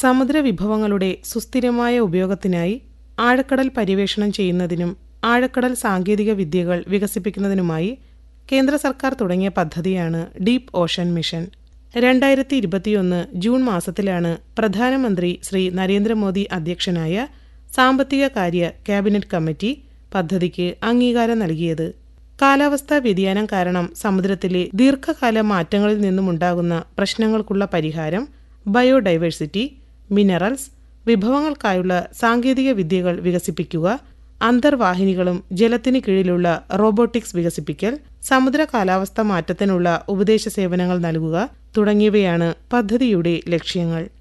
സമുദ്ര വിഭവങ്ങളുടെ സുസ്ഥിരമായ ഉപയോഗത്തിനായി ആഴക്കടൽ പര്യവേഷണം ചെയ്യുന്നതിനും ആഴക്കടൽ സാങ്കേതിക വിദ്യകൾ വികസിപ്പിക്കുന്നതിനുമായി കേന്ദ്ര സർക്കാർ തുടങ്ങിയ പദ്ധതിയാണ് ഡീപ് ഓഷൻ മിഷൻ രണ്ടായിരത്തി ഇരുപത്തിയൊന്ന് ജൂൺ മാസത്തിലാണ് പ്രധാനമന്ത്രി ശ്രീ നരേന്ദ്രമോദി അധ്യക്ഷനായ സാമ്പത്തിക കാര്യ ക്യാബിനറ്റ് കമ്മിറ്റി പദ്ധതിക്ക് അംഗീകാരം നൽകിയത് കാലാവസ്ഥാ വ്യതിയാനം കാരണം സമുദ്രത്തിലെ ദീർഘകാല മാറ്റങ്ങളിൽ നിന്നുമുണ്ടാകുന്ന പ്രശ്നങ്ങൾക്കുള്ള പരിഹാരം ബയോഡൈവേഴ്സിറ്റി മിനറൽസ് വിഭവങ്ങൾക്കായുള്ള സാങ്കേതിക വിദ്യകൾ വികസിപ്പിക്കുക അന്തർവാഹിനികളും ജലത്തിന് കീഴിലുള്ള റോബോട്ടിക്സ് വികസിപ്പിക്കൽ സമുദ്ര കാലാവസ്ഥ മാറ്റത്തിനുള്ള ഉപദേശ സേവനങ്ങൾ നൽകുക തുടങ്ങിയവയാണ് പദ്ധതിയുടെ ലക്ഷ്യങ്ങൾ